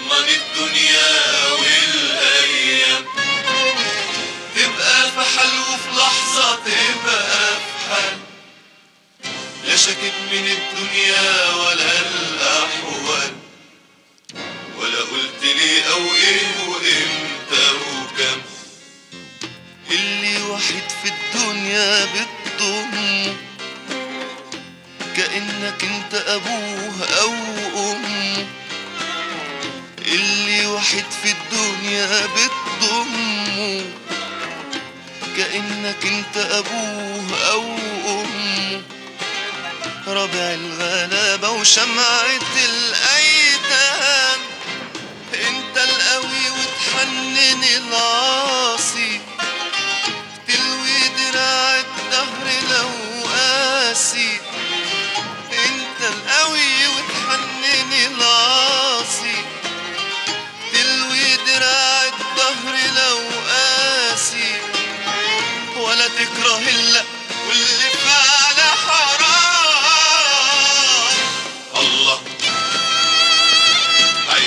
تضمن الدنيا والايام تبقى في حل وفي لحظة تبقى في حل لا شكت من الدنيا ولا الأحوال ولا قلت لي أو إيه وإمتى وكم اللي وحيد في الدنيا بتضمه كأنك انت أبوه أو أمه اللي وحيد في الدنيا بتضمه كأنك انت أبوه أو أمه ربع الغلابة وشمعة الأيتام انت القوي وتحنن العاصي تلوي دراع الدهر لو قاسي انت القوي وتحنن العاصي تلوي دراع الدهر لو قاسي ولا تكره الا واللي فعل حرام الله هاي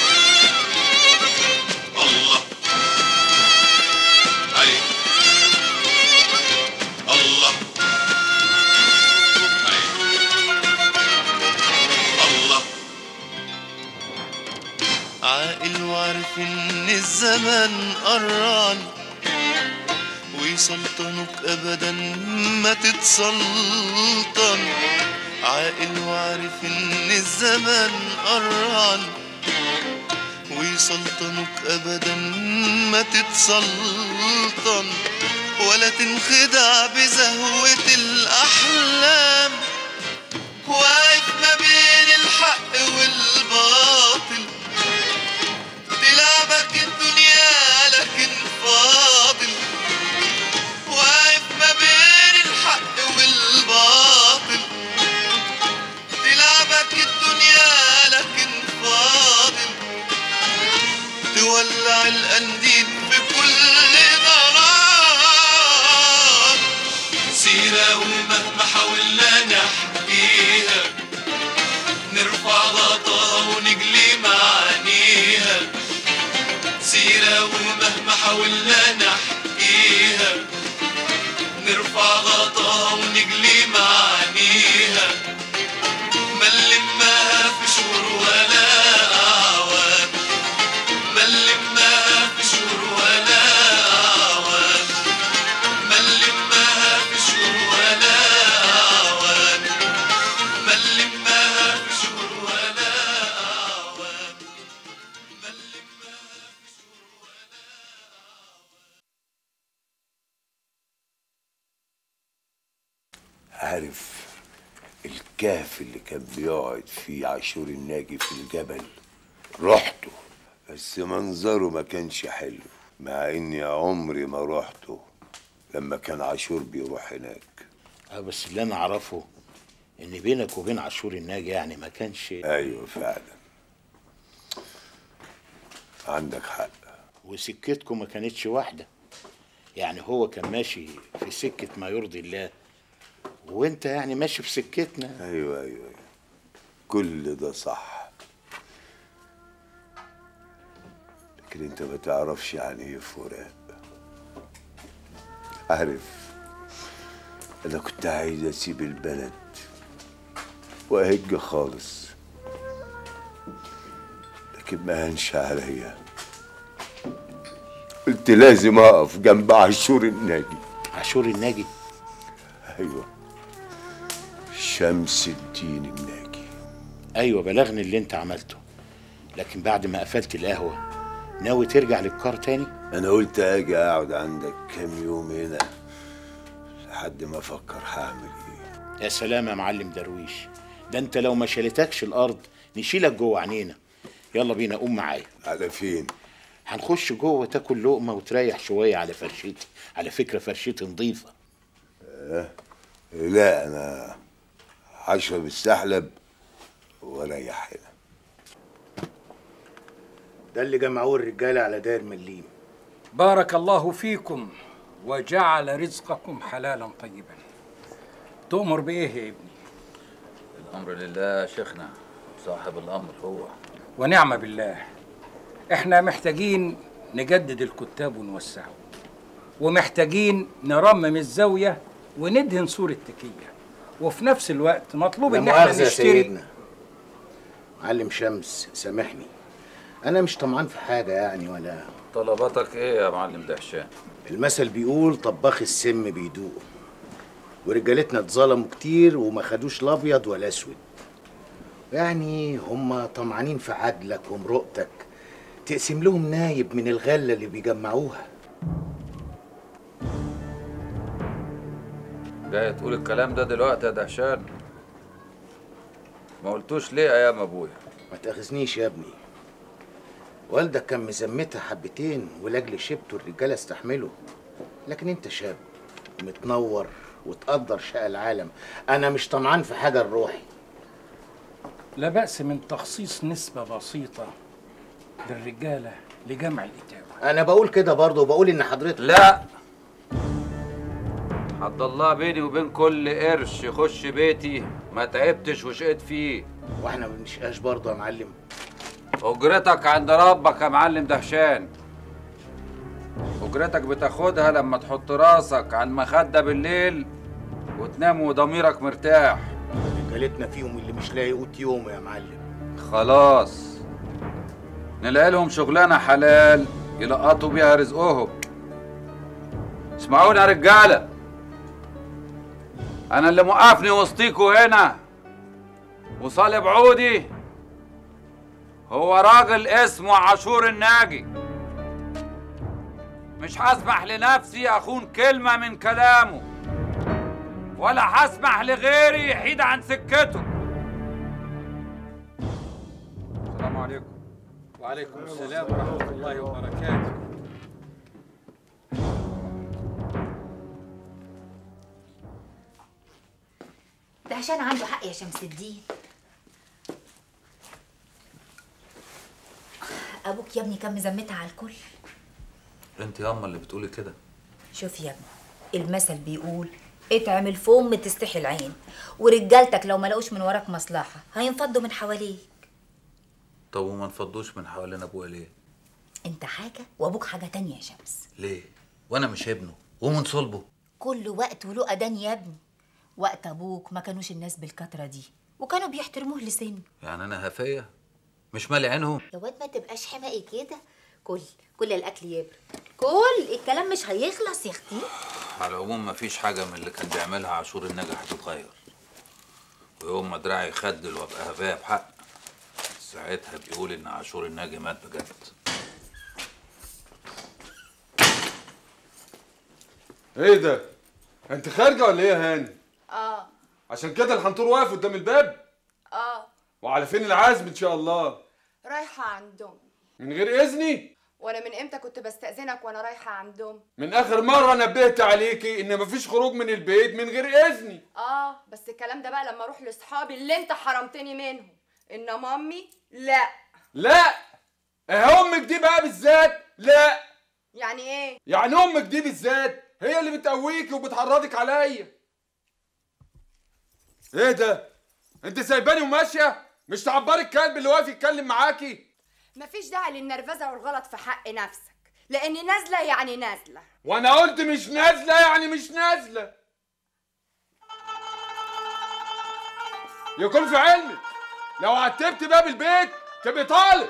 الله هاي الله هاي الله عاقل وعارف ان الزمن قران ويسلطنك ابدا ما تتسلطن عاقل وعارف ان الزمن قران ويسلطنك ابدا ما تتسلطن ولا تنخدع بزهوة الاحلام واقف ما بين الحق والباطل تلعبك الدنيا لكن فاضل واقف ما بين الحق والباطل تلعبك الدنيا لكن فاضل تولع القنديل في كل ضرار سيرة ومهما حاولنا نحكيها نرفع غطاها ونجلي معانيها سيرة ومهما حاولنا نحكيها نرفع غطاها ونجلي معانيها ما نلمها في شهور ولا أعوام ما نلمها في شهور ولا أعوام ما نلمها في شهور ولا أعوام ما نلمها في شهور ولا أعوام ما نلمها في شهور ولا عارف الكهف اللي كان بيقعد فيه عاشور الناجي في الجبل رحته بس منظره ما كانش حلو مع اني عمري ما رحته لما كان عاشور بيروح هناك اه بس اللي انا اعرفه ان بينك وبين عاشور الناجي يعني ما كانش ايوه فعلا عندك حق وسكتكم ما كانتش واحده يعني هو كان ماشي في سكه ما يرضي الله وانت يعني ماشي في سكتنا ايوه ايوه أيوة. كل ده صح لكن انت ما تعرفش يعني ايه فراق عارف انا كنت عايز اسيب البلد واهج خالص لكن ما هنش عليا قلت لازم اقف جنب عاشور الناجي عاشور الناجي ايوه شمس الدين الناجي ايوه بلغني اللي انت عملته لكن بعد ما قفلت القهوه ناوي ترجع للكار تاني انا قلت اجي اقعد عندك كام يوم هنا لحد ما افكر هعمل ايه يا سلام يا معلم درويش ده انت لو ما شالتكش الارض نشيلك جوه عينينا يلا بينا قوم معايا على فين هنخش جوه تاكل لقمه وتريح شويه على فرشتي على فكره فرشتي نظيفه لا انا هشرب السحلب واريح هنا ده اللي جمعوه الرجاله على داير مليم بارك الله فيكم وجعل رزقكم حلالا طيبا تؤمر بإيه يا ابني الأمر لله يا شيخنا صاحب الأمر هو ونعم بالله احنا محتاجين نجدد الكتاب ونوسعه ومحتاجين نرمم الزاويه وندهن سور التكيه وفي نفس الوقت مطلوب لا ان احنا مؤاخذة يا نشتري سيدنا معلم شمس سامحني انا مش طمعان في حاجه يعني ولا طلباتك ايه يا معلم دهشان المثل بيقول طباخ السم بيدوق ورجالتنا اتظلموا كتير وما خدوش لا ابيض ولا اسود يعني هم طمعانين في عدلك ومرؤتك تقسم لهم نايب من الغله اللي بيجمعوها جاي تقول الكلام ده دلوقتي يا دهشان ما قلتوش ليه ايام ابويا ما تاخذنيش يا ابني والدك كان مزمتها حبتين ولاجل شبته الرجاله استحمله لكن انت شاب متنور وتقدر شقى العالم انا مش طمعان في حاجه لروحي لا بأس من تخصيص نسبة بسيطة للرجالة لجمع الإتاوة انا بقول كده برضه وبقول ان حضرتك لا حد الله بيني وبين كل قرش يخش بيتي ما تعبتش وشقيت فيه واحنا ما بنشقاش برضه يا معلم اجرتك عند ربك يا معلم دهشان اجرتك بتاخدها لما تحط راسك على المخده بالليل وتنام وضميرك مرتاح رجالتنا فيهم اللي مش لاقي قوت يومه يا معلم خلاص نلاقي لهم شغلانه حلال يلقطوا بيها رزقهم اسمعوني يا رجاله انا اللي موقفني وسطيكوا هنا وصالب عودي هو راجل اسمه عاشور الناجي مش هسمح لنفسي اخون كلمه من كلامه ولا هسمح لغيري يحيد عن سكته السلام عليكم وعليكم السلام ورحمة الله وبركاته ده عشان عنده حق يا شمس الدين ابوك يا ابني كان مزمتها على الكل انت ياما اللي بتقولي كده شوف يا ابني المثل بيقول اتعم الفم تستحي العين ورجالتك لو ما لقوش من وراك مصلحه هينفضوا من حواليك طب وما نفضوش من حوالين ابويا ليه انت حاجه وابوك حاجه تانية يا شمس ليه وانا مش ابنه ومن صلبه كل وقت وله اذان يا ابني وقت ابوك ما كانوش الناس بالكتره دي وكانوا بيحترموه لسنه يعني انا هفيه مش مالي عينهم يا واد ما تبقاش حماقي كده كل كل الاكل يبرد كل الكلام مش هيخلص يا اختي على العموم مفيش حاجه من اللي كان بيعملها عاشور النجا هتتغير ويوم ما دراعي خدل وابقى هفايه بحق ساعتها بيقول ان عاشور الناجي مات بجد ايه ده؟ انت خارجه ولا ايه يا هاني؟ اه عشان كده الحنطور واقف قدام الباب اه وعلى فين العزم ان شاء الله؟ رايحة عندهم من غير اذني؟ وانا من امتى كنت بستأذنك وانا رايحة عندهم من اخر مره نبهت عليكي ان مفيش خروج من البيت من غير اذني اه بس الكلام ده بقى لما اروح لاصحابي اللي انت حرمتني منهم انما امي لا لا ايه امك دي بقى بالذات؟ لا يعني ايه يعني امك دي بالذات هي اللي بتقويكي وبتحرضك عليا ايه ده؟ انت سايباني وماشيه؟ مش تعبري الكلب اللي واقف يتكلم معاكي؟ مفيش داعي للنرفزة والغلط في حق نفسك لاني نازلة يعني نازلة وانا قلت مش نازله يعني مش نازله يكون في علمك لو عتبت باب البيت تبقي طالب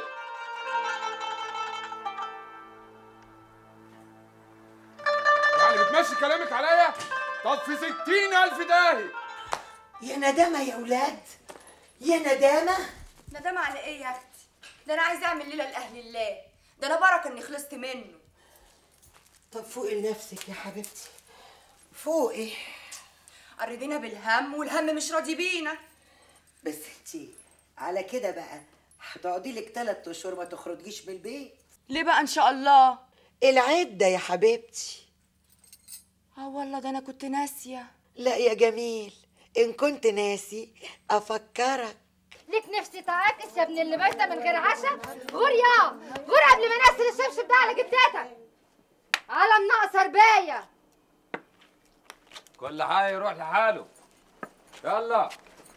يعني بتمشي كلامك عليا طب في ستين ألف داهي يا ندامة يا ولاد يا ندامة ندم على ايه يا اختي ده انا عايزه اعمل ليله لاهل الله ده انا بركه اني خلصت منه طب فوقي لنفسك يا حبيبتي فوقي قريدينا بالهم والهم مش راضي بينا بس انتي على كده بقى هتقعدي لك تلات اشهر ما تخرجيش من البيت ليه بقى ان شاء الله العدة يا حبيبتي اه والله ده انا كنت ناسيه لا يا جميل ان كنت ناسي افكرك ليك نفسي تعاكس يا ابن اللي بايته من غير عشاء غور يا غور قبل ما نقسل الشبشب ده على جدتك على الناقصه ربايه كل حاجه يروح لحاله يلا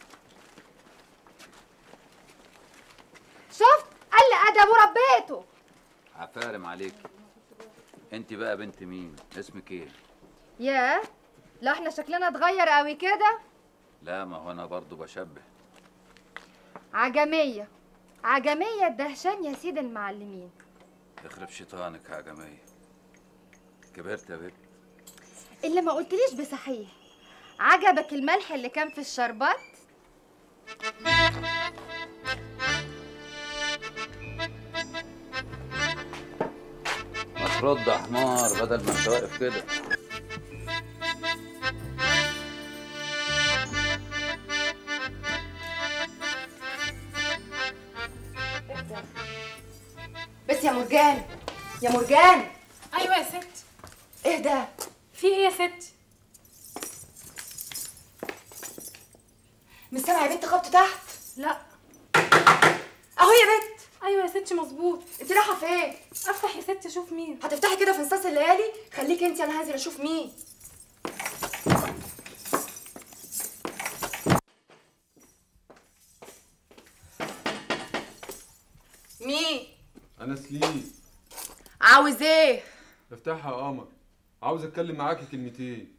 شفت قال لي ادب وربيته عفارم عليك انت بقى بنت مين اسمك ايه ياه لا احنا شكلنا اتغير قوي كده لا ما هو انا برضو بشبه عجمية عجمية الدهشان يا سيد المعلمين يخرب شيطانك يا جماعه كبرت يا بنت اللي ما قلتليش بصحيح عجبك الملح اللي كان في الشربات ما ترد يا حمار بدل ما انت واقف كده بس يا مرجان يا مرجان ايوه يا ست اهدى في ايه يا ست مش سامعه يا بنت خبط تحت لا اهو يا بنت ايوه يا ست مظبوط انت رايحه فين افتح يا ست اشوف مين هتفتحي كده في نصاص الليالي خليكي انت انا هنزل اشوف مين مين انا سليم عاوز ايه افتحها يا قمر عاوز اتكلم معاكي كلمتين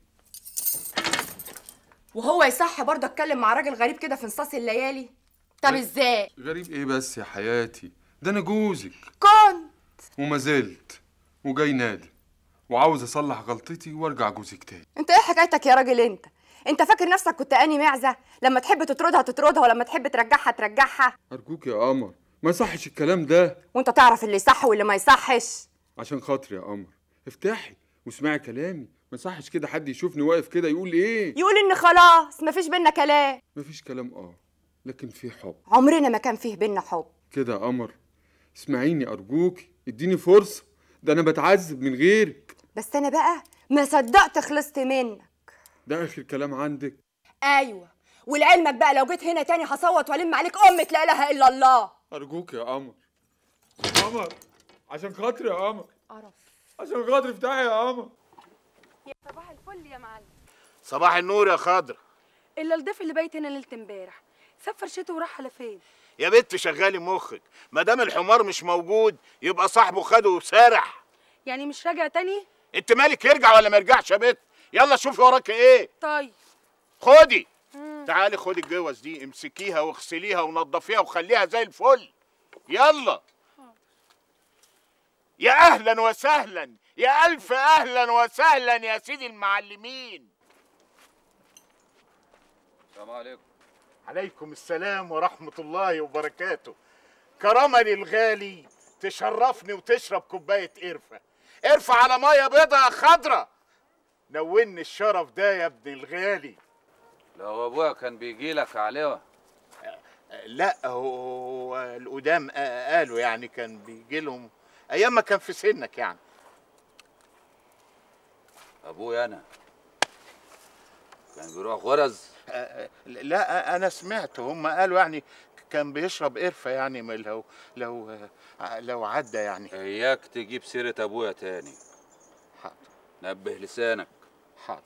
وهو يصح برضه اتكلم مع راجل غريب كده في نصاص الليالي طب ازاي غريب ايه بس يا حياتي ده انا جوزك كنت وما زلت وجاي نادم وعاوز اصلح غلطتي وارجع جوزك تاني انت ايه حكايتك يا راجل انت انت فاكر نفسك كنت اني معزه لما تحب تطردها تطردها ولما تحب ترجعها ترجعها ارجوك يا قمر ما يصحش الكلام ده وانت تعرف اللي يصح واللي ما يصحش عشان خاطري يا قمر افتحي واسمعي كلامي ما يصحش كده حد يشوفني واقف كده يقول ايه يقول ان خلاص مفيش بينا كلام مفيش كلام اه لكن في حب عمرنا ما كان فيه بينا حب كده يا قمر اسمعيني ارجوكي اديني فرصه ده انا بتعذب من غيرك بس انا بقى ما صدقت خلصت منك ده اخر كلام عندك ايوه ولعلمك بقى لو جيت هنا تاني هصوت والم عليك امة لا اله الا الله ارجوك يا قمر قمر عشان خاطري يا قمر قرف عشان خاطري افتحي يا قمر يا صباح الفل يا معلم صباح النور يا خضر الا الضيف اللي بايت هنا ليله امبارح ساب فرشته وراح على فين يا بنت شغالي مخك ما دام الحمار مش موجود يبقى صاحبه خده وسارح يعني مش راجع تاني انت مالك يرجع ولا ما يرجعش يا بنت يلا شوفي وراك ايه طيب خدي تعالي خدي الجوز دي امسكيها واغسليها ونضفيها وخليها زي الفل يلا يا اهلا وسهلا يا الف اهلا وسهلا يا سيدي المعلمين السلام عليكم عليكم السلام ورحمة الله وبركاته كرمني الغالي تشرفني وتشرب كوباية قرفة قرفة على مية بيضة خضرة نوني الشرف ده يا ابن الغالي لو ابويا كان بيجي لك عليه لا هو القدام قالوا يعني كان بيجي لهم ايام ما كان في سنك يعني ابويا انا كان بيروح غرز لا انا سمعت هم قالوا يعني كان بيشرب قرفة يعني ما لو لو لو عدى يعني اياك تجيب سيرة ابويا تاني حاضر نبه لسانك حاضر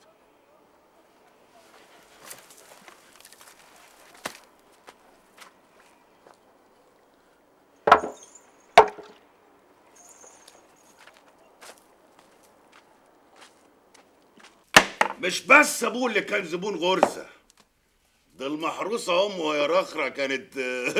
مش بس ابوه اللي كان زبون غرزه ده المحروسه امه يا رخرة كانت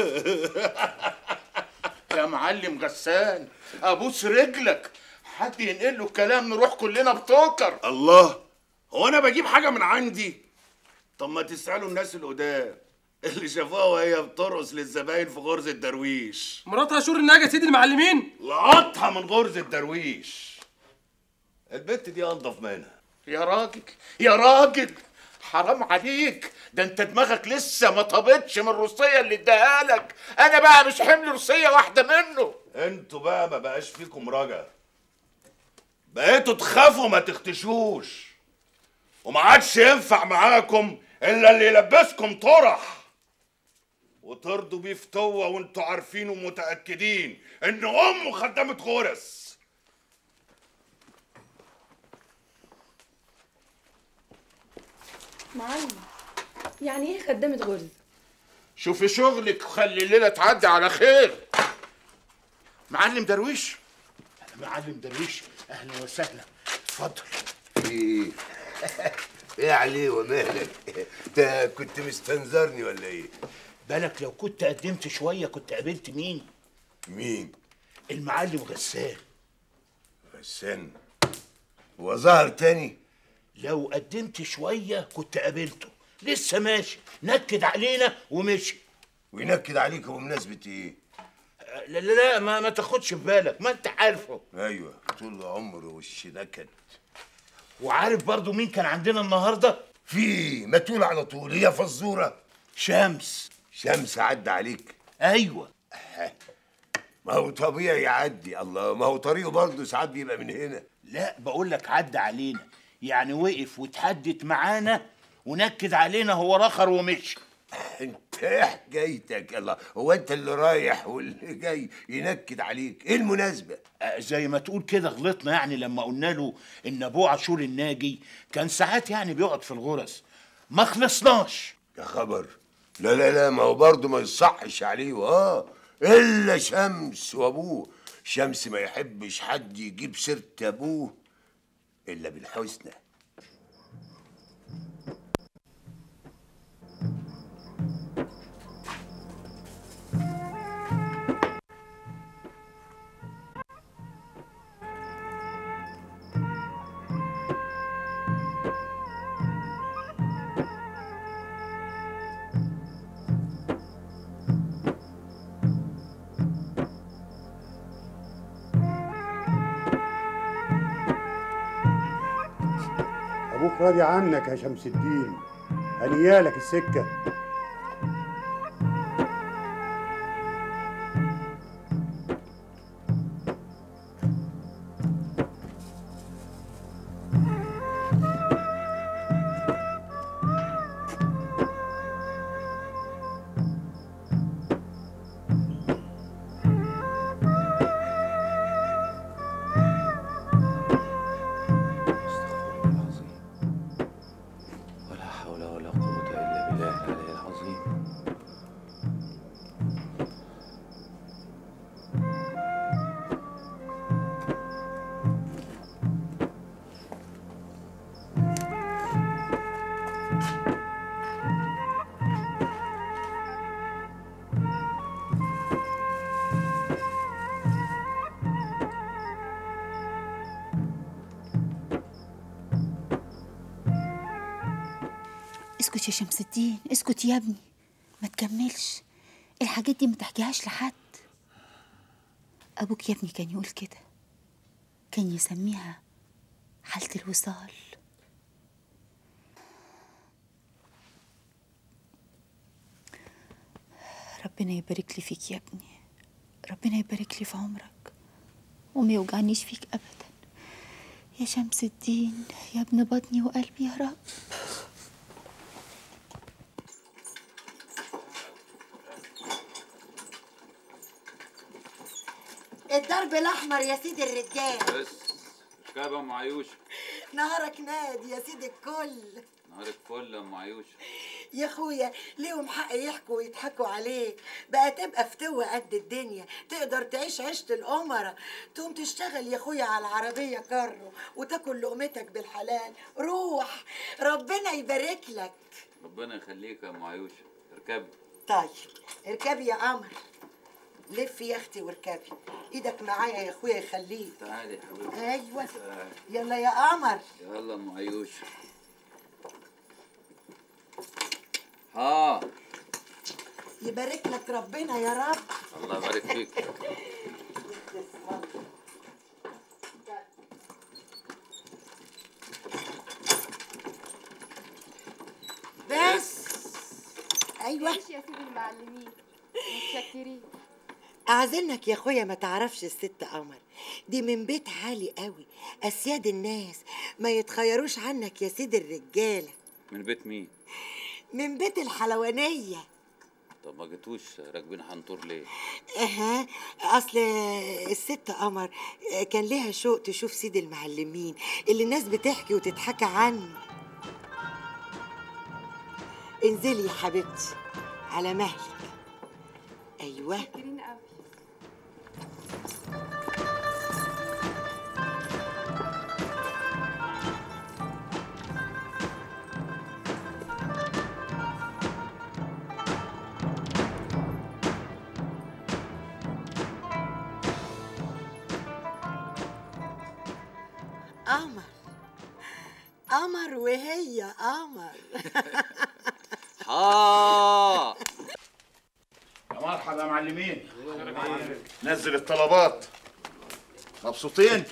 يا معلم غسان ابوس رجلك حد ينقل له الكلام نروح كلنا بتوكر الله هو انا بجيب حاجه من عندي طب ما تسالوا الناس القدام اللي شافوها وهي بترقص للزباين في غرزه درويش مراتها شور الناجة سيدي المعلمين لقطها من غرزه درويش البت دي انضف منها يا راجل يا راجل حرام عليك ده انت دماغك لسه ما طابتش من الروسيه اللي اداها لك انا بقى مش حمل روسيه واحده منه انتوا بقى ما بقاش فيكم رجا بقيتوا تخافوا ما تختشوش وما عادش ينفع معاكم الا اللي يلبسكم طرح وترضوا بيه فتوة وانتوا عارفين ومتأكدين ان امه خدامة غرس معلم يعني ايه خدامة غرز شوفي شغلك وخلي الليله تعدي على خير معلم درويش معلم درويش اهلا وسهلا اتفضل في ايه؟ ايه عليه ومالك؟ انت كنت مستنظرني ولا ايه؟ بالك لو كنت قدمت شويه كنت قابلت مين مين؟ المعلم غسان غسان هو ظهر تاني لو قدمت شويه كنت قابلته لسه ماشي نكد علينا ومشي وينكد عليك بمناسبة ايه؟ لا لا لا ما, ما تاخدش في بالك ما انت عارفه ايوه طول عمره وش نكد وعارف برضو مين كان عندنا النهارده في ما تقول على طول هي فزوره شمس شمس عدى عليك ايوه ما هو طبيعي يعدي الله ما هو طريقه برضه ساعات بيبقى من هنا لا بقول لك عدى علينا يعني وقف وتحدت معانا ونكد علينا هو رخر ومشي انت ايه حكايتك الله هو انت اللي رايح واللي جاي ينكد عليك ايه المناسبه آه، زي ما تقول كده غلطنا يعني لما قلنا له ان ابوه عاشور الناجي كان ساعات يعني بيقعد في الغرز ما خلصناش يا خبر لا لا لا ما هو برضه ما يصحش عليه اه الا شمس وابوه شمس ما يحبش حد يجيب سيره ابوه الا بالحسنى ابوك راضي عنك يا شمس الدين هنيالك السكه ولا حول ولا قوة إلا بالله العلي العظيم اسكت يا شمس الدين اسكت يا ابني ما تكملش الحاجات دي ما تحكيهاش لحد ابوك يا ابني كان يقول كده كان يسميها حالة الوصال ربنا يبارك لي فيك يا ابني ربنا يبارك لي في عمرك وما يوجعنيش فيك ابدا يا شمس الدين يا ابن بطني وقلبي يا رب الضرب الاحمر يا سيدي الرجال بس كاب ام عيوشه نهارك نادي يا سيدي الكل نهارك فل يا ام عيوشه يا اخويا ليهم حق يحكوا ويضحكوا عليك بقى تبقى فتوة قد الدنيا تقدر تعيش عيشة الأمرة تقوم تشتغل يا اخويا على العربية كارو وتاكل لقمتك بالحلال روح ربنا يبارك لك ربنا يخليك يا ام عيوشه اركبي طيب اركبي يا قمر لفي يا اختي واركبي ايدك معايا يا اخويا يخليك تعالي يا حبيبتي ايوه تعالي. يلا يا قمر يلا ام عيوشه ها يبارك لك ربنا يا رب الله يبارك فيك بس ايوه ماشي يا سيدي المعلمين متشكرين أعزنك يا أخويا ما تعرفش الست قمر دي من بيت عالي قوي أسياد الناس ما يتخيروش عنك يا سيدي الرجالة من بيت مين من بيت الحلوانية طب ما جيتوش راكبين حنطور ليه أها أصل الست قمر كان ليها شوق تشوف سيد المعلمين اللي الناس بتحكي وتتحكى عنه انزلي يا حبيبتي على مهلك أيوه متشكرين قوي قمر قمر وهي قمر ها يا مرحبا يا معلمين نزل الطلبات مبسوطين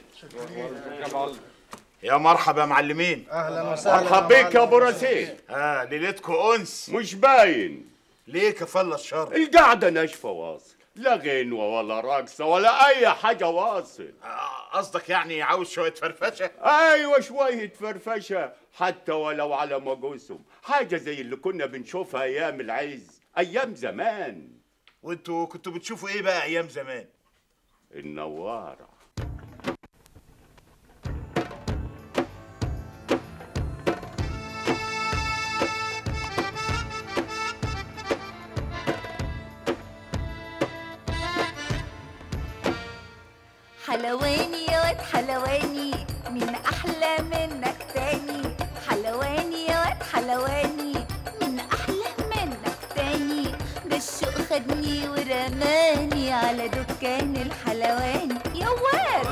يا مرحبا يا معلمين اهلا وسهلا مرحبا بيك يا ابو رزين اه ليلتكم انس مش باين ليه كفل الشر القعده ناشفه واصل لا غنوه ولا رقصه ولا اي حاجه واصل قصدك يعني عاوز شويه فرفشه ايوه شويه فرفشه حتى ولو على مجوسهم حاجه زي اللي كنا بنشوفها ايام العز ايام زمان وانتوا كنتوا بتشوفوا ايه بقى ايام زمان النواره حلواني يا واد حلواني من احلى منك تاني حلواني يا واد حلواني من احلى منك تاني ده الشوق خدني ورماني على دكان الحلواني يا واد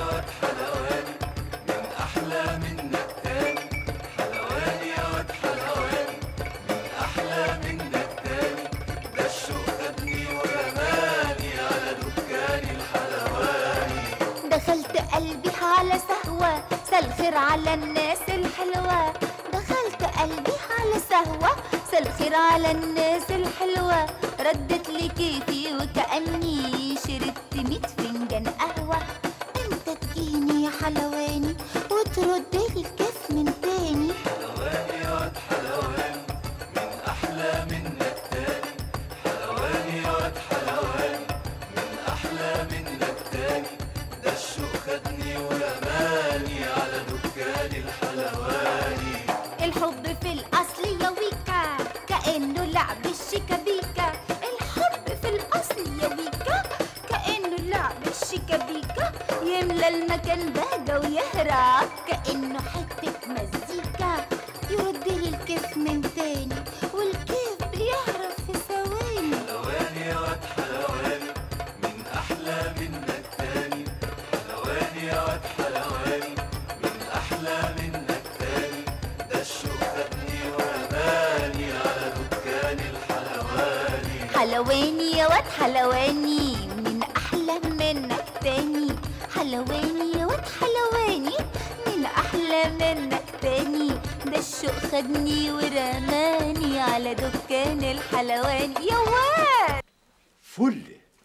أحلى منك تاني حلواني يا واد حلواني من أحلى منك تاني ده الشوق خدني ورماني على دكان الحلواني دخلت قلبي على سهوة سال خير على الناس الحلوة دخلت قلبي على سهوة سال خير على الناس الحلوة ردت لي كيفي وكأني شربت ميت فنجان قهوة امتى تجيني يا حلواني وترد لي الكاس من تاني حلواني يا واد حلواني من أحلى منك تاني حلواني يا واد حلواني من أحلى منك تاني ده الشوق خدني ورماني على دكان الحلواني الحب في الأصل يا ويكا كأنه لعب الشيكابيكا الحب في الأصل يا ويكا كأنه لعب الشيكابيكا يملى المكان بهجة ويهرب كأنه حتة مزيكا يرد لي الكيف من تاني والكيف بيهرب في ثواني حلواني يا واد حلواني من أحلى منك تاني حلواني يا واد حلواني من أحلى منك تاني ده الشوق خدني ورماني على دكان الحلواني حلواني يا واد حلواني من احلى منك تاني حلواني يا واد حلواني من احلى منك تاني ده الشوق خدني ورماني على دكان الحلواني يا واد فل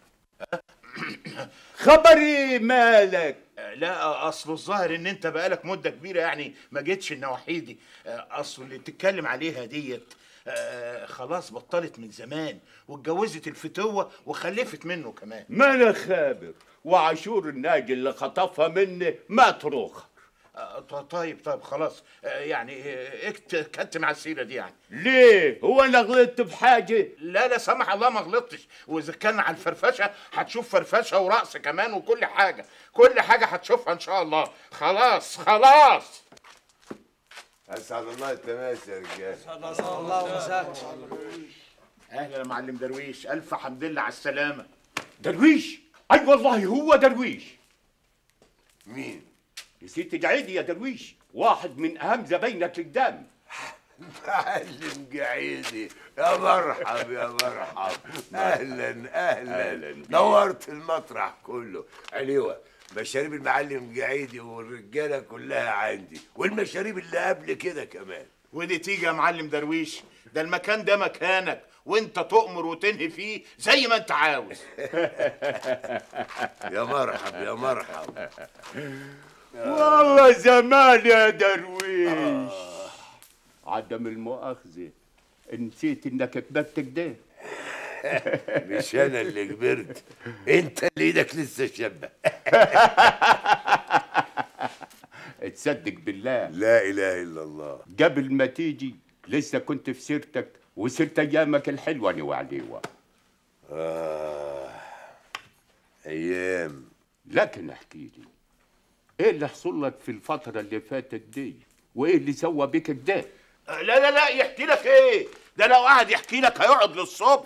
خبري مالك لا اصل الظاهر ان انت بقالك مده كبيره يعني ما جيتش النواحي دي اصل اللي بتتكلم عليها ديت آه، خلاص بطلت من زمان واتجوزت الفتوه وخلفت منه كمان ما انا خابر وعاشور الناجي اللي خطفها مني مات روخ آه، ط- طيب طيب خلاص آه، يعني آه، اكت كتم على السيره دي يعني ليه هو انا غلطت في حاجه لا لا سمح الله ما غلطتش واذا كان على الفرفشه هتشوف فرفشه ورقص كمان وكل حاجه كل حاجه هتشوفها ان شاء الله خلاص خلاص اسعد الله التماس يا رجال الله وسهلا اهلا يا معلم درويش الف حمد لله على السلامه درويش اي والله هو درويش مين نسيت تجعيدي يا درويش واحد من اهم زباينك قدام معلم قعيدي يا مرحب يا مرحب اهلا اهلا, أهلاً بيك. نورت المطرح كله عليوه مشاريب المعلم قعيدي والرجاله كلها عندي والمشاريب اللي قبل كده كمان ودي تيجي يا معلم درويش ده المكان ده مكانك وانت تؤمر وتنهي فيه زي ما انت عاوز يا مرحب يا مرحب والله زمان يا درويش عدم المؤاخذة نسيت انك كبرت كده مش انا اللي كبرت انت اللي ايدك لسه شابه تصدق بالله لا اله الا الله قبل ما تيجي لسه كنت في سيرتك وسيرت ايامك الحلوه انا وعليوه آه. ايام لكن احكي لي ايه اللي حصل لك في الفتره اللي فاتت دي وايه اللي سوى بك كده لا لا لا يحكي لك ايه ده لو قعد يحكي لك هيقعد للصبح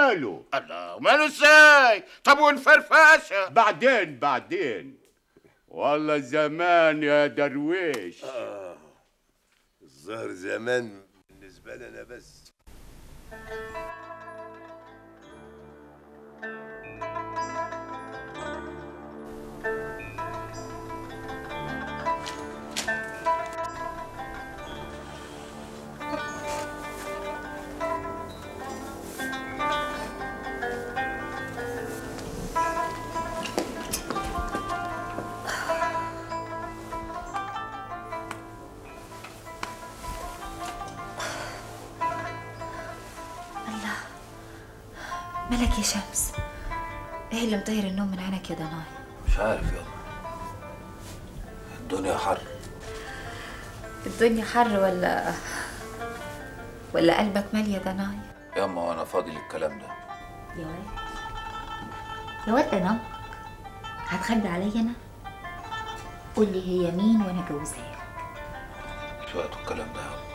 وماله الله وماله ازاي طب والفرفشه بعدين بعدين والله زمان يا درويش آه الظهر زمان بالنسبة لنا بس الله مالك يا شمس ايه اللي مطير النوم من عينك يا ضناي مش عارف يا الدنيا حر الدنيا حر ولا ولا قلبك مال يا ضناي ياما وانا فاضي للكلام ده يا واد يا واد انا هتخبي عليا انا قول لي هي مين وانا جوزها مش وقت الكلام ده يا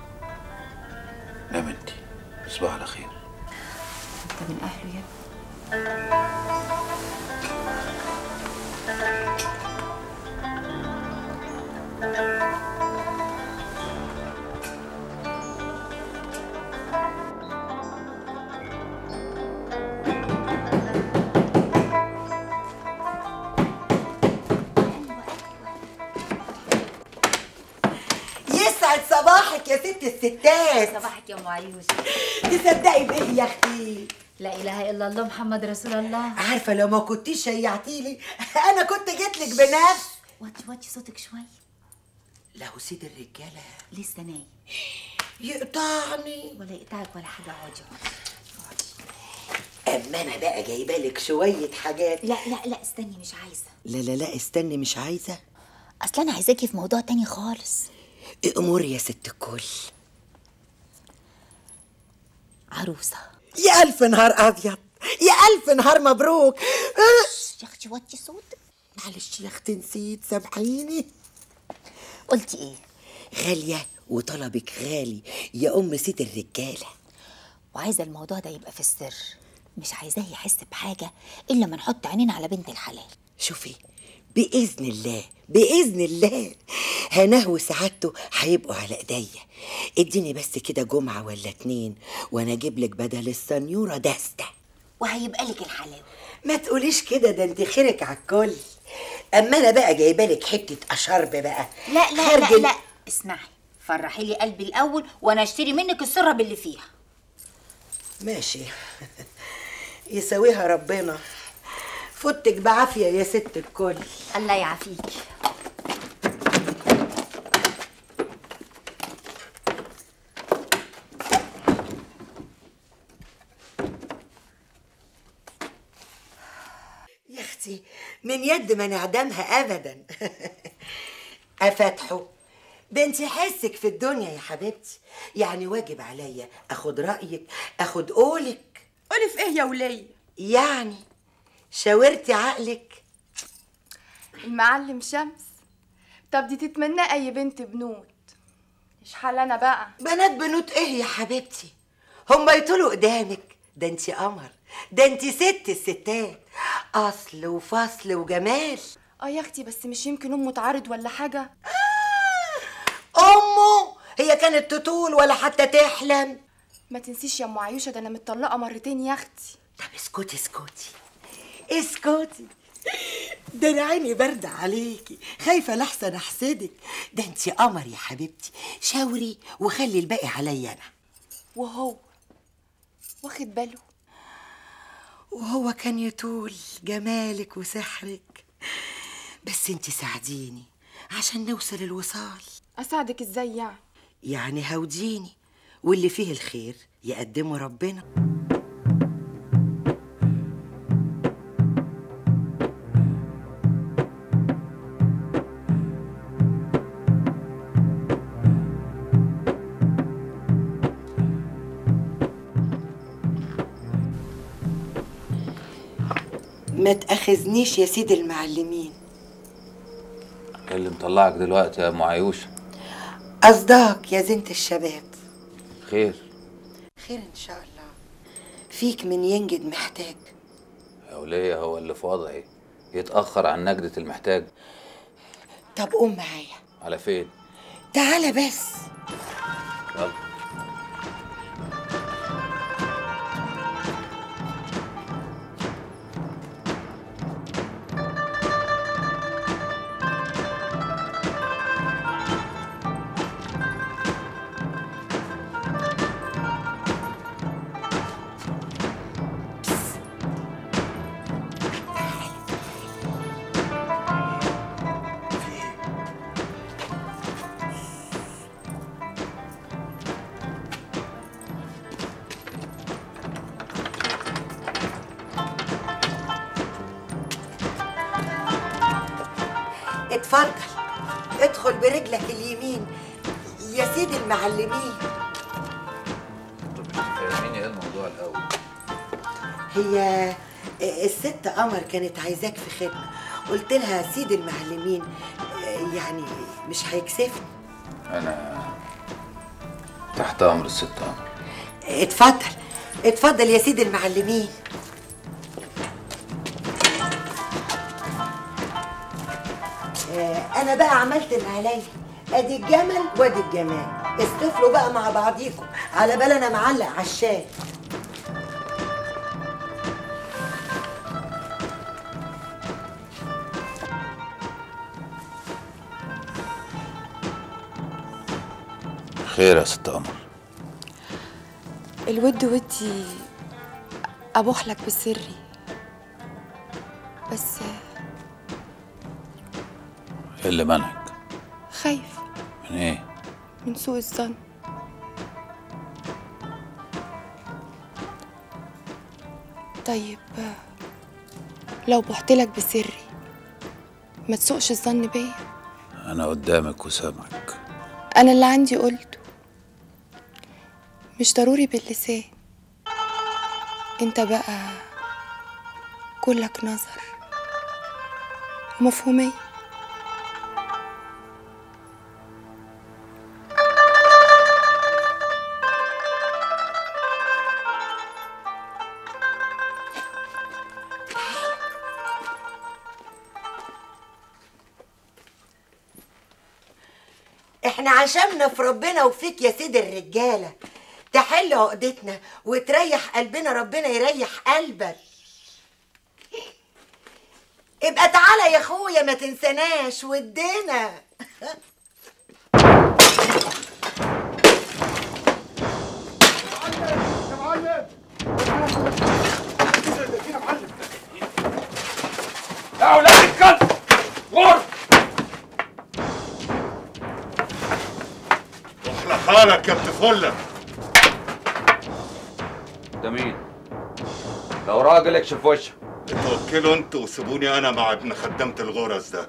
نام انتي تصبح على خير انت من اهله يا يسعد صباحك يا ست الستات صباحك يا ام عيوش تصدقي بايه يا اختي لا اله الا الله محمد رسول الله عارفه لو ما كنتيش شيعتيلي انا كنت جيت لك بنفس وطي وطي صوتك شويه لو سيد الرجاله لسه نايم يقطعني ولا يقطعك ولا حاجه اقعدي اما انا بقى جايبه لك شويه حاجات لا لا لا استني مش عايزه لا لا لا استني مش عايزه اصل انا عايزاكي في موضوع تاني خالص امور يا ست الكل عروسه يا الف نهار ابيض يا الف نهار مبروك يا اختي وطي صوتك معلش يا اختي نسيت سامحيني قلتي ايه غاليه وطلبك غالي يا ام سيد الرجاله وعايزه الموضوع ده يبقى في السر مش عايزاه يحس بحاجه الا ما نحط عينينا على بنت الحلال شوفي بإذن الله بإذن الله هناه وسعادته هيبقوا على ايديا اديني بس كده جمعة ولا اتنين وانا اجيب لك بدل السنيورة دستة وهيبقى لك الحلاوه ما تقوليش كده ده انت خيرك على الكل اما انا بقى جايبه لك حته اشرب بقى لا لا خارج لا ال- لا اسمعي فرحي لي قلبي الاول وانا اشتري منك السرب اللي فيها ماشي يساويها ربنا فوتك بعافيه يا ست الكل الله يعافيك يا اختي من يد ما نعدمها ابدا افتحه ده انت حسك في الدنيا يا حبيبتي يعني واجب عليا اخد رايك اخد قولك قولي في ايه يا وليه يعني شاورتي عقلك المعلم شمس طب دي تتمنى اي بنت بنوت مش حال انا بقى بنات بنوت ايه يا حبيبتي هما يطولوا قدامك ده انت قمر ده انت ست الستات اصل وفصل وجمال اه يا اختي بس مش يمكن امه تعارض ولا حاجه امه هي كانت تطول ولا حتى تحلم ما تنسيش يا ام عيوشه ده انا متطلقه مرتين يا اختي طب اسكتي اسكتي اسكتي ده انا عيني بارده عليكي خايفه لحسن احسدك ده انت قمر يا حبيبتي شاوري وخلي الباقي عليا انا وهو واخد باله وهو كان يطول جمالك وسحرك بس انت ساعديني عشان نوصل الوصال اساعدك ازاي يعني يعني هوديني واللي فيه الخير يقدمه ربنا ما تأخذنيش يا سيدي المعلمين ايه اللي مطلعك دلوقتي يا ام عيوشه قصدك يا زينة الشباب خير خير ان شاء الله فيك من ينجد محتاج يا وليه هو اللي في وضعي يتاخر عن نجده المحتاج طب قوم معايا على فين تعالى بس يلا اتفضل ادخل برجلك اليمين يا سيدي المعلمين فاهميني ايه الموضوع الاول هي الست قمر كانت عايزاك في خدمة قلت لها سيد المعلمين يعني مش هيكسفني انا تحت امر الست امر اتفضل اتفضل يا سيدي المعلمين آه، انا بقى عملت اللي عليا ادي الجمل وادي الجمال استفلوا بقى مع بعضيكم على بال انا معلق على الشاي خير يا ست قمر الود ودي أبوح لك بسري بس ايه اللي منعك خايف من ايه من سوء الظن طيب لو بحت لك بسري ما تسوقش الظن بيا انا قدامك وسامعك أنا اللي عندي قلته مش ضروري باللسان انت بقى كلك نظر ومفهومية احنا عشمنا في ربنا وفيك يا سيد الرجالة تحل عقدتنا وتريح قلبنا ربنا يريح قلبك ابقى تعالى يا اخويا ما تنسناش ودنا يا معلم يا معلم يا اولاد الكلب غور احلى خالك يا ابن فله ده مين لو راجل اكشف وشك اتوكلوا انتوا وسيبوني انا مع ابن خدامة الغرز ده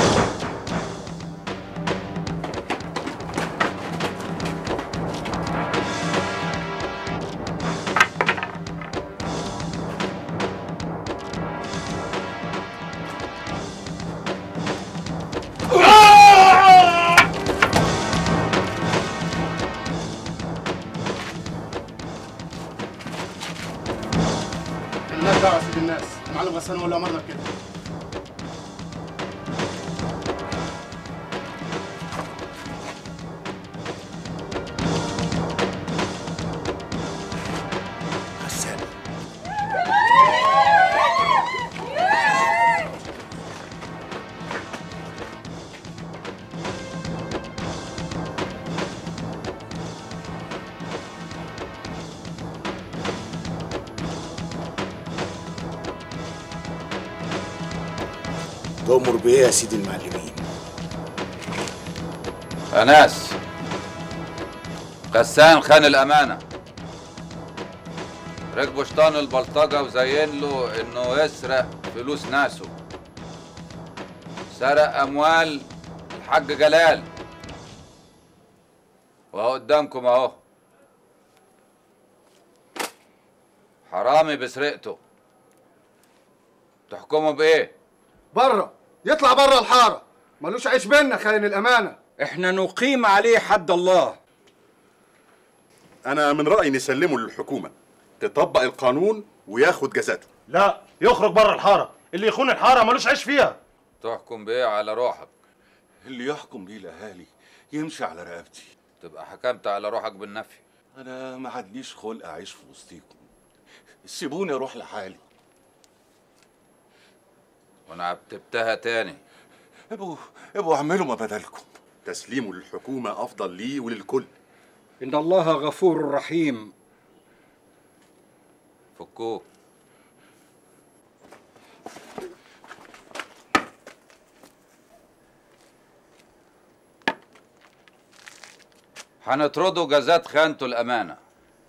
الناس دعوة يا سيد الناس المعلم غسان ولا مرة كده غسان تؤمر بإيه يا سيدي المعلمين يا ناس غسان خان الأمانة ركبوا شيطان البلطجة وزين له إنه يسرق فلوس ناسه سرق أموال الحاج جلال وأهو قدامكم أهو حرامي بسرقته تحكموا بإيه؟ بره يطلع بره الحاره ملوش عيش بينا خاين الامانه احنا نقيم عليه حد الله انا من رايي نسلمه للحكومه تطبق القانون وياخد جزاته لا يخرج بره الحارة اللي يخون الحارة ملوش عيش فيها تحكم بإيه على روحك؟ اللي يحكم بيه الاهالي يمشي على رقبتي تبقى حكمت على روحك بالنفي انا ما عنديش خلق اعيش في وسطيكم سيبوني اروح لحالي وانا عتبتها تاني ابقوا ابقوا اعملوا ما بدلكم تسليمه للحكومه افضل ليه وللكل إن الله غفور رحيم فكوه هنطرده جزات خانته الأمانة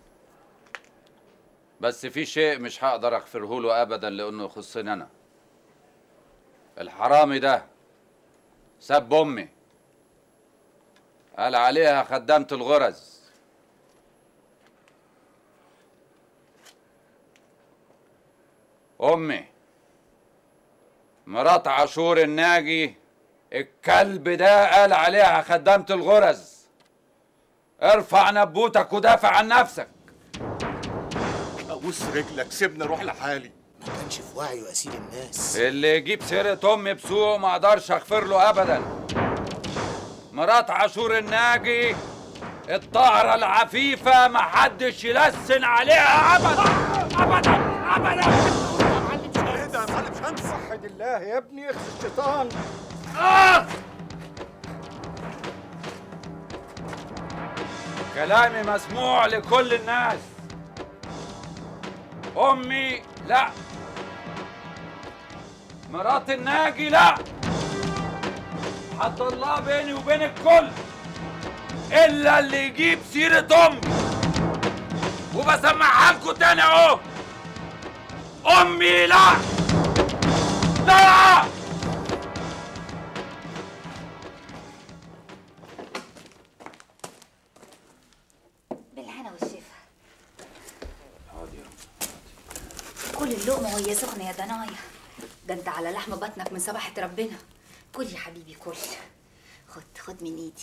بس في شيء مش هقدر أغفره له أبدا لأنه يخصني أنا الحرامي ده سب أمي قال عليها خدامة الغرز أمي مرات عاشور الناجي الكلب ده قال عليها خدامة الغرز ارفع نبوتك ودافع عن نفسك ابوس رجلك سيبني اروح لحالي ما كانش في وعيه اسير الناس اللي يجيب سيرة أمي بسوء ما أقدرش أغفر له أبدا مرات عاشور الناجي الطاهرة العفيفة ما حدش يلسن عليها أبدا أبدا أبدا ايه ده يا معلم شمس وحد الله يا ابني اخفي الشيطان آه! كلامي مسموع لكل الناس أمي لا مرات الناجي لا حط الله بيني وبين الكل إلا اللي يجيب سيرة أمي وبسمعها لكم تاني أهو أمي لا لا بالهنا والشفا كل اللقمة وهي سخنة يا دنايا ده انت على لحم بطنك من صباحة ربنا كل يا حبيبي كل خد خد من ايدي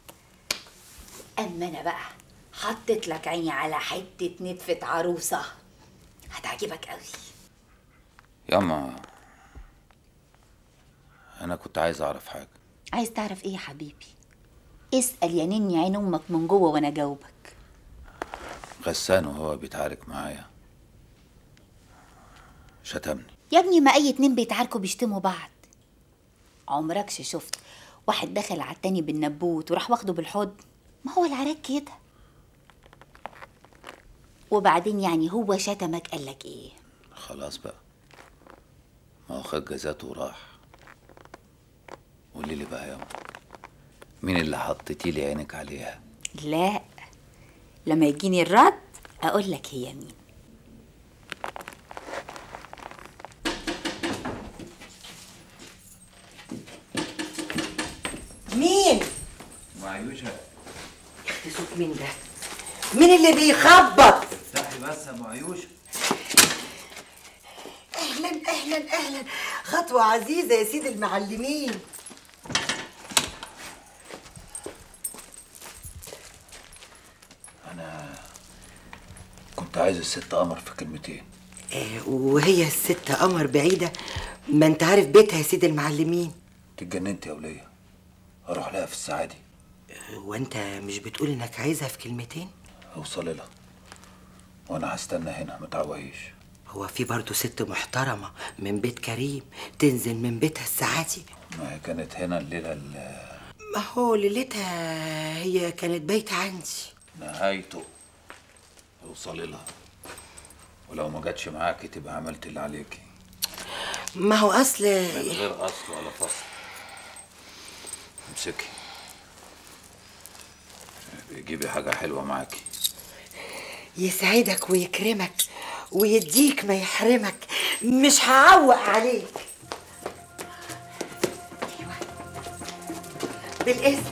اما انا بقى حطيت لك عيني على حتة نتفة عروسة هتعجبك قوي ياما أنا كنت عايز أعرف حاجة عايز تعرف ايه يا حبيبي اسأل يا نني عين امك من جوه وانا جاوبك غسان وهو بيتعارك معايا شتمني يا ابني ما اي اتنين بيتعاركوا بيشتموا بعض عمركش شفت واحد دخل على التاني بالنبوت وراح واخده بالحضن ما هو العراك كده وبعدين يعني هو شتمك قالك ايه خلاص بقى ما هو خد جزاته وراح قولي لي بقى ياما مين اللي حطيتي لي عينك عليها لا لما يجيني الرد اقول لك هي مين مين؟ معيوشة يخلي صوت مين ده؟ مين اللي بيخبط؟ افتحي بس يا معيوشة اهلا اهلا اهلا خطوة عزيزة يا سيد المعلمين كنت عايز الست قمر في كلمتين آه، وهي الست قمر بعيدة ما انت عارف بيتها يا سيد المعلمين اتجننت يا ولية اروح لها في الساعة دي وانت مش بتقول انك عايزها في كلمتين؟ اوصل لها وانا هستنى هنا ما تعوهيش هو في برضه ست محترمة من بيت كريم تنزل من بيتها الساعة دي ما هي كانت هنا الليلة ال- ما هو ليلتها هي كانت بايتة عندي نهايته اوصلي لها ولو ما جاتش معاكي تبقى عملت اللي عليكي ما هو اصل من غير اصل ولا فصل امسكي جيبي حاجة حلوة معاكي يسعدك ويكرمك ويديك ما يحرمك مش هعوق عليك أيوة. بالاسم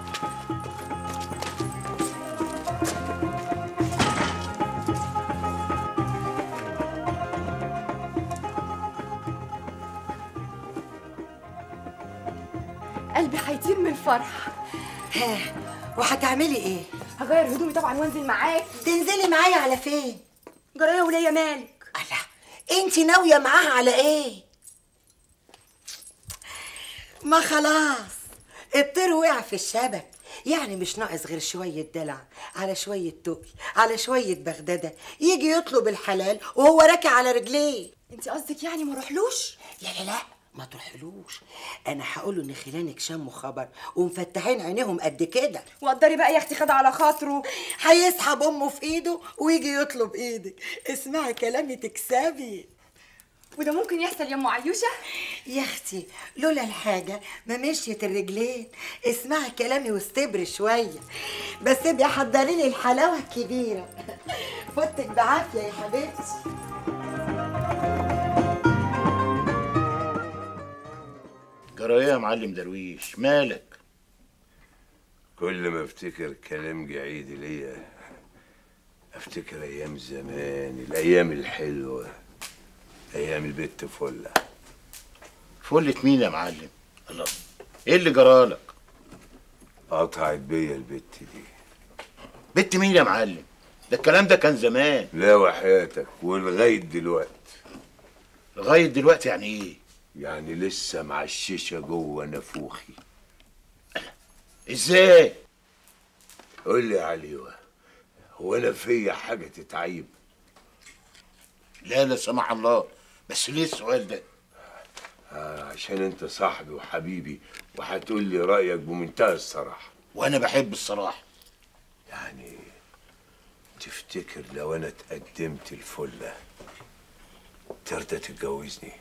قلبي هيطير من الفرح ها وهتعملي ايه هغير هدومي طبعا وانزل معاك تنزلي معايا على فين جرايه وليا مالك انت ناويه معاها على ايه ما خلاص الطير وقع في الشبك يعني مش ناقص غير شوية دلع على شوية تقل على شوية بغدادة يجي يطلب الحلال وهو راكع على رجليه انت قصدك يعني ما روحلوش لا لا لا ما تروحلوش انا هقوله ان خلانك شموا خبر ومفتحين عينيهم قد كده وقدري بقى يا اختي خد على خاطره هيسحب امه في ايده ويجي يطلب ايدك اسمعي كلامي تكسبي وده ممكن يحصل يا ام عيوشه يا اختي لولا الحاجه ما مشيت الرجلين اسمعي كلامي واستبري شويه بس ابقي حضري لي الحلاوه الكبيره فوتك بعافيه يا حبيبتي جرى ايه يا معلم درويش مالك كل ما افتكر كلام جعيد ليا افتكر ايام زمان الايام الحلوه ايام البت فله فلة مين يا معلم الله ايه اللي جرالك قطعت بيا البت دي بنت مين يا معلم ده الكلام ده كان زمان لا وحياتك ولغايه دلوقتي لغايه دلوقتي يعني ايه يعني لسه معششه جوه نافوخي ازاي قول لي يا عليوه هو انا فيا حاجه تتعيب لا لا سمح الله بس ليه السؤال ده آه عشان انت صاحبي وحبيبي وهتقول لي رايك بمنتهى الصراحه وانا بحب الصراحه يعني تفتكر لو انا اتقدمت الفله ترضى تتجوزني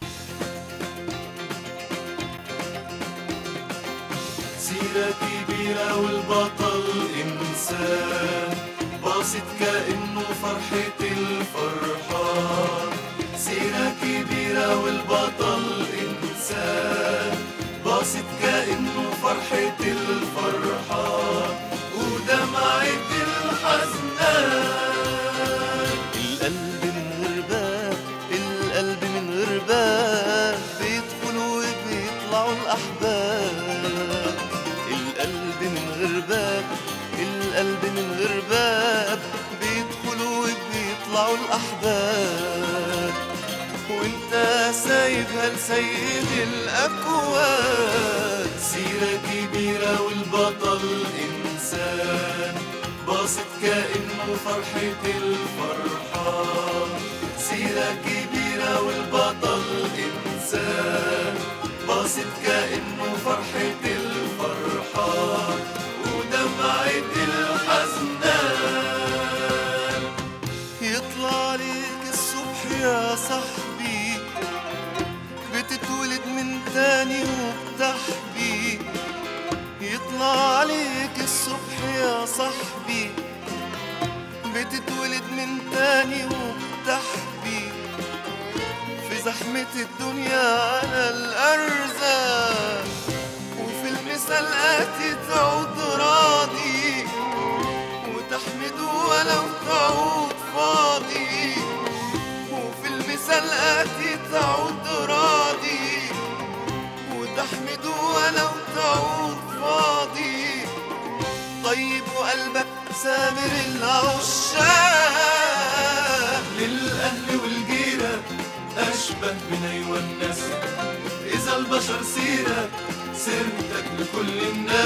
سيرة كبيرة والبطل إنسان باصت كأنه فرحة الفرحان سيرة كبيرة والبطل إنسان باصت كأنه فرحة الفرحان ودمعة الحزنان القلب من غير باب القلب من غير باب بيدخلوا وبيطلعوا الأحباب القلب من غير باب القلب من غير باب بيدخلوا وبيطلعوا الأحباب وانت سايبها لسيد الأكوان سيرة كبيرة والبطل إنسان باصت كأنه فرحة الفرحان سيرة كبيرة والبطل إنسان باصت كأنه فرحة الفرحان ودمعة الحزنان يطلع عليك الصبح يا صاحبي بتتولد من تاني وبتحبي يطلع عليك الصبح يا صاحبي بتتولد من تاني وبتحبي في زحمة الدنيا على الأرزاق وفي المسلقات تعود راضي وتحمد ولو تعود فاضي وفي المسلقات تعود راضي وتحمد ولو تعود فاضي طيب وقلبك سامر العشاق للأهل والجيرة أشبه من أيوة الناس إذا البشر سيرة سيرتك لكل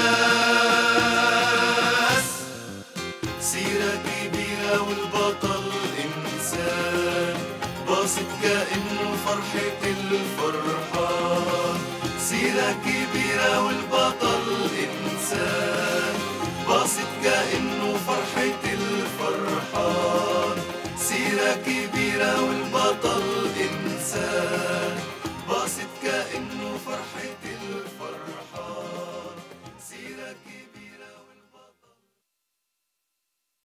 الناس سيرة كبيرة والبطل إنسان باصت كأنه فرحة الفرحان سيرة كبيرة والبطل